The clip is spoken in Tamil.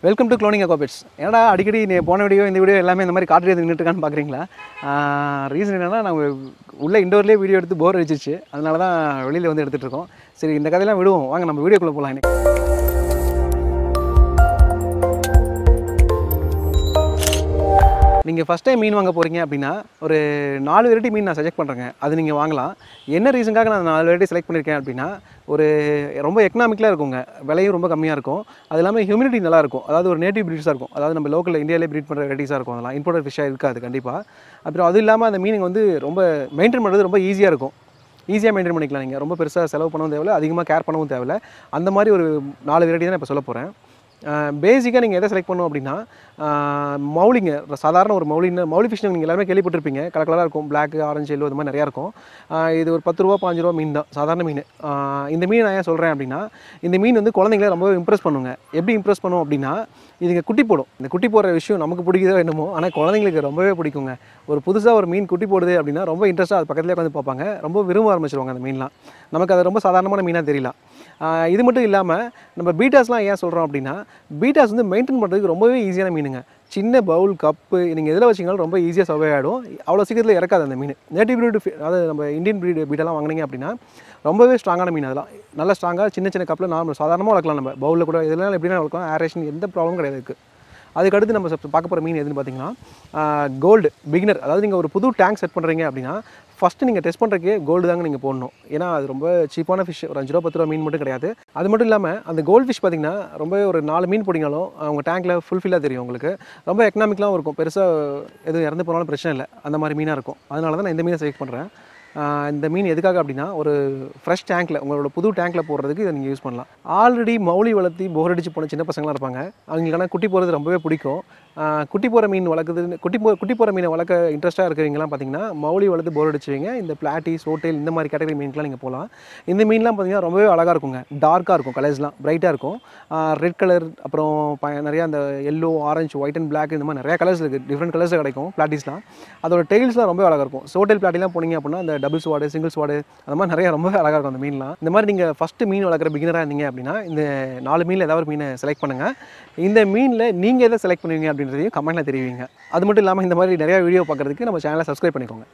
வெல்கம் டு க்ளோனிங் அக்கோபெட்ஸ் ஏன்னா அடிக்கடி நீ போன வீடியோ இந்த வீடியோ எல்லாமே இந்த மாதிரி காட்டு நின்றுட்டு இருக்கான்னு பார்க்குறீங்களா ரீசன் என்னன்னா நம்ம உள்ள இண்டோர்லேயே வீடியோ எடுத்து போர் அடிச்சிச்சு அதனால தான் வெளியில் வந்து எடுத்துகிட்டு இருக்கோம் சரி இந்த கதையெல்லாம் விடுவோம் வாங்க நம்ம வீடியோக்குள்ளே போகலாம் இன்னைக்கு நீங்கள் ஃபஸ்ட் டைம் மீன் வாங்க போகிறீங்க அப்படின்னா ஒரு நாலு வெரைட்டி மீன் நான் சஜெக்ட் பண்ணுறேங்க அது நீங்கள் வாங்கலாம் என்ன ரீசனுக்காக நான் நாலு வெரைட்டி செலக்ட் பண்ணியிருக்கேன் அப்படின்னா ஒரு ரொம்ப எக்கனாமிக்கலாக இருக்குங்க விலையும் ரொம்ப கம்மியாக இருக்கும் அது இல்லாமல் ஹியூமிடிட்டி நல்லா இருக்கும் அதாவது ஒரு நேட்டிவ் ப்ரீட்ஸாக இருக்கும் அதாவது நம்ம லோக்கல் இந்தியாவிலே ப்ரீட் பண்ணுற வெரைட்டிஸாக இருக்கும் அதெல்லாம் இம்போர்ட்டட் ஃபிஷ்ஷாக இருக்காது கண்டிப்பாக அப்புறம் அது இல்லாமல் அந்த மீனிங் வந்து ரொம்ப மெயின்டைன் பண்ணுறது ரொம்ப ஈஸியாக இருக்கும் ஈஸியாக மெயின்டைன் பண்ணிக்கலாம் நீங்கள் ரொம்ப பெருசாக செலவு பண்ணவும் தேவையில்ல அதிகமாக கேர் பண்ணவும் தேவையில்ல அந்த மாதிரி ஒரு நாலு வெரைட்டி தான் இப்போ சொல்ல போகிறேன் பேசிக்காக நீங்கள் எதை செலக்ட் பண்ணணும் அப்படின்னா மௌலிங்க சாதாரண ஒரு மௌலின்னு மௌலி ஃபிஷ் நீங்கள் எல்லாருமே கேள்விப்பட்டிருப்பீங்க கலர் கலராக இருக்கும் பிளாக் ஆரஞ்சு எல்லோ இது மாதிரி நிறையா இருக்கும் ஆஹ் இது ஒரு பத்து ரூபா பாஞ்சு ரூபா மீன் தான் சாதாரண மீன் ஆஹ் இந்த மீன் நான் ஏன் சொல்கிறேன் அப்படின்னா இந்த மீன் வந்து குழந்தைங்கள ரொம்ப இம்ப்ரெஸ் பண்ணுங்க எப்படி இம்ப்ரெஸ் பண்ணும் அப்படின்னா இதுங்க குட்டி போடும் இந்த குட்டி போடுற விஷயம் நமக்கு பிடிக்குதோ என்னமோ ஆனால் குழந்தைங்களுக்கு ரொம்பவே பிடிக்குங்க ஒரு புதுசாக ஒரு மீன் குட்டி போடுது அப்படின்னா ரொம்ப இன்ட்ரெஸ்ட்டாக அது பக்கத்துலேயே உட்காந்து பார்ப்பாங்க ரொம்ப விரும்ப ஆரம்பிச்சிருவாங்க அந்த மீன்லாம் நமக்கு அது ரொம்ப சாதாரணமான மீனாக தெரியல ஆஹ் இது மட்டும் இல்லாமல் நம்ம பீட்டாஸ்லாம் ஏன் சொல்கிறோம் அப்படின்னா பீட்டாஸ் வந்து மெயின்டைன் பண்ணுறதுக்கு ரொம்பவே ஈஸியான மீனுங்க சின்ன பவுல் கப்பு நீங்கள் எதில் வச்சிங்கனாலும் ரொம்ப ஈஸியாக சர்வே ஆகிடும் அவ்வளோ சீக்கிரத்தில் இறக்காது அந்த மீன் நேட்டிவ் ப்ரீடு அதாவது நம்ம இந்தியன் ப்ரீடு பீட்டெல்லாம் வாங்கினீங்க அப்படின்னா ரொம்பவே ஸ்ட்ராங்கான மீன் அதெல்லாம் நல்ல ஸ்ட்ராங்காக சின்ன சின்ன கப்பில் நார்மல் சாதாரணமாக வளர்க்கலாம் நம்ம பவுலில் கூட இதெல்லாம் எப்படின்னா வளர்க்கலாம் ஏரேஷன் எந்த ப்ராப்ளமும் கிடையாது இதுக்கு அதுக்கடுத்து நம்ம சப் பார்க்க போகிற மீன் எதுன்னு பார்த்தீங்கன்னா கோல்டு பிகினர் அதாவது நீங்கள் ஒரு புது டேங்க் செட் பண்ணுறீங்க அப்படின்னா ஃபஸ்ட்டு நீங்கள் டெஸ்ட் பண்ணுறதுக்கே கோல்டு தாங்க நீங்கள் போடணும் ஏன்னா அது ரொம்ப சீப்பான ஃபிஷ் ஒரு அஞ்சு ரூபா பத்து ரூபா மீன் மட்டும் கிடையாது அது மட்டும் இல்லாமல் அந்த கோல்டு ஃபிஷ் பார்த்தீங்கன்னா ரொம்ப ஒரு நாலு மீன் போடினாலும் அவங்க டேங்க்கில் ஃபுல்ஃபில்லாக தெரியும் உங்களுக்கு ரொம்ப எக்கனாமிக்கலாகவும் இருக்கும் பெருசாக எதுவும் இறந்து போனாலும் பிரச்சனை இல்லை அந்த மாதிரி மீனாக இருக்கும் அதனால தான் நான் இந்த மீனை செலக்ட் பண்ணுறேன் ஆஹ் இந்த மீன் எதுக்காக அப்படின்னா ஒரு ஃப்ரெஷ் டேங்க்கில் உங்களோட புது டேங்க்கில் போடுறதுக்கு இதை நீங்கள் யூஸ் பண்ணலாம் ஆல்ரெடி மௌலி வளர்த்தி போர் அடிச்சு போன சின்ன பசங்களாம் இருப்பாங்க அவங்களுக்கான குட்டி போகிறது ரொம்பவே பிடிக்கும் ஆஹ் குட்டி போகிற மீன் வளர்க்குறது குட்டி போ குட்டி போகிற மீனை வளர்க்க இன்ட்ரெஸ்ட்டாக இருக்கிறவங்கலாம் பார்த்தீங்கன்னா மௌலி வளர்த்து போர் அடிச்சுவீங்க இந்த பிளாட்டி சோட்டேல் இந்த மாதிரி கேட்டகரி மீன்கெலாம் நீங்கள் போகலாம் இந்த மீன்லாம் பார்த்தீங்கன்னா ரொம்பவே அழகாக இருக்குங்க டார்க்காக இருக்கும் கலர்ஸ்லாம் பிரைட்டாக இருக்கும் ரெட் கலர் அப்புறம் ப நிறையா அந்த yellow orange white and black இந்த மாதிரி நிறையா கலர்ஸ் இருக்குது டிஃப்ரெண்ட் கலர்ஸில் கிடைக்கும் பிளாட்டிஸ்லாம் அதோட டெய்ல்ஸ்லாம் ரொம்ப அழகாக இருக்கும் சோட்டேல் பிளாட்டிலாம் போனீங்க அப்படின்னா அந்த டபுள் ஸ்வாடு சிங்கிள் ஸ்வாடு அந்த மாதிரி நிறைய ரொம்பவே அழகாக இருக்கும் அந்த மீன்லாம் இந்த மாதிரி நீங்கள் ஃபஸ்ட்டு மீன் வளர்க்குற பிகினராக இருந்தீங்க அப்படின்னா இந்த நாலு மீனில் ஏதாவது ஒரு மீனை செலக்ட் பண்ணுங்கள் இந்த மீனில் நீங்கள் எதை செலக்ட் பண்ணுவீங்க அப்படின்றதையும் கமெண்ட்டில் தெரிவிங்க அது மட்டும் இல்லாமல் இந்த மாதிரி நிறையா வீடியோ பார்க்குறதுக்கு நம்ம சேனலை சப்ஸ்கிரைப் பண்ணிக்கோங்க